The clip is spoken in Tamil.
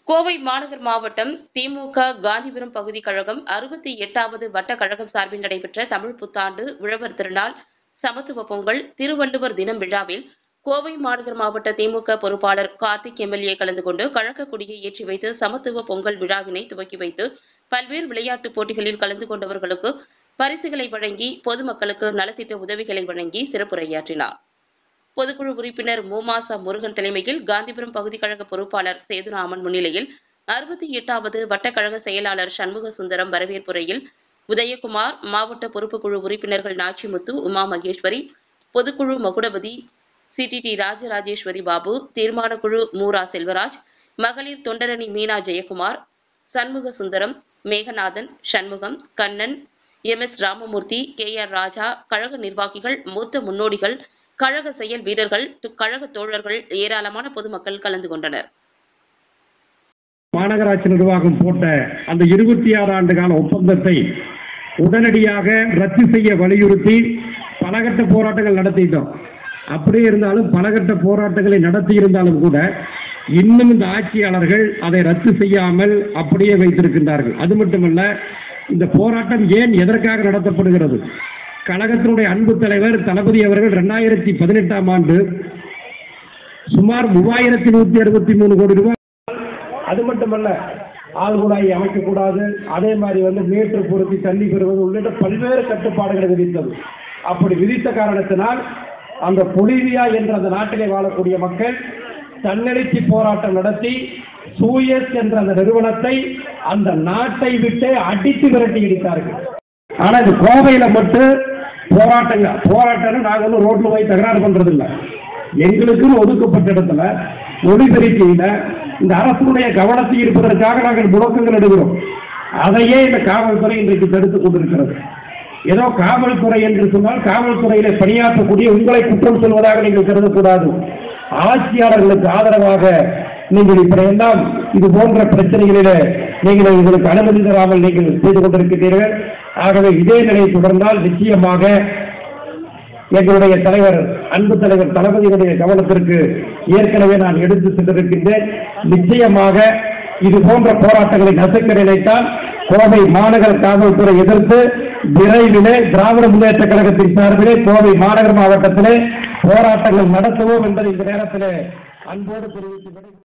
கோவை மாநகர் மாவட்டம் திமுக காந்திபுரம் பகுதி கழகம் அறுபத்தி எட்டாவது வட்ட கழகம் சார்பில் நடைபெற்ற தமிழ் புத்தாண்டு உழவர் திருநாள் சமத்துவ பொங்கல் திருவள்ளுவர் தினம் விழாவில் கோவை மாநகர் மாவட்ட திமுக பொறுப்பாளர் கார்த்திக் எம்எல்ஏ கலந்து கொண்டு கழக கொடியை ஏற்றி வைத்து சமத்துவ பொங்கல் விழாவினை துவக்கி வைத்து பல்வேறு விளையாட்டுப் போட்டிகளில் கலந்து கொண்டவர்களுக்கு பரிசுகளை வழங்கி பொதுமக்களுக்கு நலத்திட்ட உதவிகளை வழங்கி சிறப்புரையாற்றினார் பொதுக்குழு உறுப்பினர் மூமாசா முருகன் தலைமையில் காந்திபுரம் பகுதி கழக பொறுப்பாளர் சேதுராமன் முன்னிலையில் அறுபத்தி எட்டாவது வட்டக்கழக செயலாளர் சண்முக சுந்தரம் வரவேற்புரையில் உதயகுமார் மாவட்ட பொறுப்புக்குழு உறுப்பினர்கள் நாச்சிமுத்து உமா மகேஸ்வரி பொதுக்குழு மகுடபதி சிடிடி ராஜராஜேஸ்வரி பாபு தீர்மானக்குழு மூரா செல்வராஜ் மகளிர் தொண்டரணி Meena Jayakumar Shanmuga Sundaram Meganathan Shanmugam Kannan M S Ramamoorthy K R Raja கழக நிர்வாகிகள் மூத்த முன்னோடிகள் கழக செயல் வீரர்கள் து- கழக தோழர்கள் ஏராளமான பொதுமக்கள் கலந்து கொண்டனர் மாநகராட்சி நிர்வாகம் போட்ட அந்த இருபத்தி ஆறு ஆண்டு கால ஒப்பந்தத்தை உடனடியாக ரத்து செய்ய வலியுறுத்தி பலகட்ட போராட்டங்கள் நடத்திட்டோம் அப்படியே இருந்தாலும் பலகட்ட போராட்டங்களை நடத்தி இருந்தாலும் கூட இன்னும் இந்த ஆட்சியாளர்கள் அதை ரத்து செய்யாமல் அப்படியே வைத்திருக்கின்றார்கள் அது மட்டுமல்ல இந்த போராட்டம் ஏன் எதற்காக நடத்தப்படுகிறது கழகத்தினுடைய அன்பு தலைவர் தளபதி அவர்கள் ரெண்டாயிரத்தி பதினெட்டாம் ஆண்டு சுமார் மூவாயிரத்தி நூற்றி அறுபத்தி மூணு கோடி ரூபாய் அது மட்டுமல்ல ஆழ்குழாயை அமைக்கக்கூடாது அதே மாதிரி வந்து மேற்று பொருத்தி தண்ணி பெறுவது உள்ளிட்ட பல்வேறு கட்டுப்பாடுகளை விதித்தது அப்படி விதித்த காரணத்தினால் அந்த பொலிவியா என்ற அந்த நாட்டிலே வாழக்கூடிய மக்கள் தன்னெழுச்சி போராட்டம் நடத்தி சூயஸ் என்ற அந்த நிறுவனத்தை அந்த நாட்டை விட்டு அடித்து விரட்டி இடித்தார்கள் ஆனா இந்த கோவையில மட்டும் போராட்டங்க போராட்டம் நாங்க வந்து ரோட்ல போய் தகராறு பண்றது இல்ல எங்களுக்குன்னு ஒதுக்கப்பட்ட இடத்துல ஒளிபெருக்கையில இந்த அரசுடைய கவனத்தை இருப்பதற்காக நாங்கள் முழக்கங்கள் எடுக்கிறோம் அதையே இந்த காவல்துறை இன்றைக்கு தடுத்துக் கொண்டிருக்கிறது ஏதோ காவல்துறை என்று சொன்னால் காவல்துறையில பணியாற்றக்கூடிய உங்களை குற்றம் சொல்வதாக நீங்கள் கருதக்கூடாது ஆட்சியாளர்களுக்கு ஆதரவாக நீங்கள் இப்படியெல்லாம் இது போன்ற பிரச்சனைகளிலே நீங்கள் உங்களுக்கு அனுமதி தராமல் நீங்கள் செய்து கொண்டிருக்கிறீர்கள் ஆகவே இதே நிலை தொடர்ந்தால் நிச்சயமாக எங்களுடைய தலைவர் அன்பு தலைவர் தளபதியுடைய கவனத்திற்கு ஏற்கனவே நான் எடுத்து சென்றிருக்கின்றேன் நிச்சயமாக இது போன்ற போராட்டங்களை நசுக்க நினைத்தால் கோவை மாநகர காவல்துறை எதிர்த்து விரைவிலே திராவிட முன்னேற்ற கழகத்தின் சார்பிலே கோவை மாநகர மாவட்டத்திலே போராட்டங்கள் நடத்துவோம் என்பதை இந்த நேரத்திலே அன்போடு தெரிவித்து